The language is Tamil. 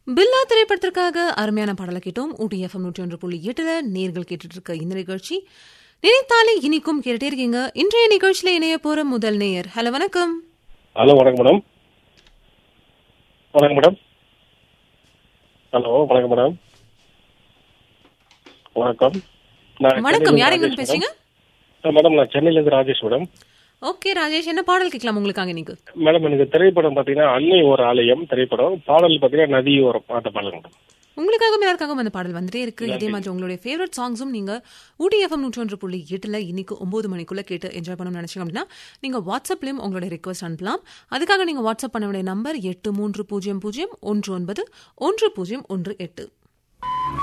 பில்லா திரைப்படத்திற்காக அருமையான பாடலை கேட்டோம் ஊட்டி எஃப்எம் நூற்றி ஒன்று புள்ளி எட்டுல நேர்கள் கேட்டுட்டு இருக்க இந்த நிகழ்ச்சி நினைத்தாலே இனிக்கும் கேட்டுட்டே இருக்கீங்க இன்றைய நிகழ்ச்சியில இணைய போற முதல் நேயர் ஹலோ வணக்கம் ஹலோ வணக்கம் மேடம் வணக்கம் மேடம் ஹலோ வணக்கம் மேடம் வணக்கம் நான் வணக்கம் சென்னையிலிருந்து யார் எங்க ராஜேஷ் பேசுறீங்க மேடம். மேடம் நான் சென்னையிலேருந்து ராஜேஷ் மேடம் ஓகே ராஜேஷ் என்ன பாடல் கேட்கலாம் உங்களுக்காக இன்னைக்கு மேடம் எனக்கு திரைப்படம் பார்த்தீங்கன்னா அன்னை ஒரு ஆலயம் திரைப்படம் பாடல் பார்த்தீங்கன்னா நதியோரம் அந்த பாடல் மேடம் உங்களுக்காகவும் யாருக்காகவும் அந்த பாடல் வந்துட்டே இருக்கு இதே மாதிரி உங்களுடைய ஃபேவரட் சாங்ஸும் நீங்க ஊட்டி எஃப்எம் நூற்றி ஒன்று புள்ளி எட்டுல இன்னைக்கு ஒன்பது மணிக்குள்ள கேட்டு என்ஜாய் பண்ணணும்னு நினைச்சீங்க அப்படின்னா நீங்க வாட்ஸ்அப்லயும் உங்களுடைய ரிக்வஸ்ட் அனுப்பலாம் அதுக்காக நீங்க வாட்ஸ்அப் பண்ண வேண்டிய நம்பர் எட்டு மூன்று பூஜ்ஜியம் பூஜ்ஜியம் ஒன்று ஒன்பது ஒன்று பூஜ்ஜியம் ஒன்று எட்டு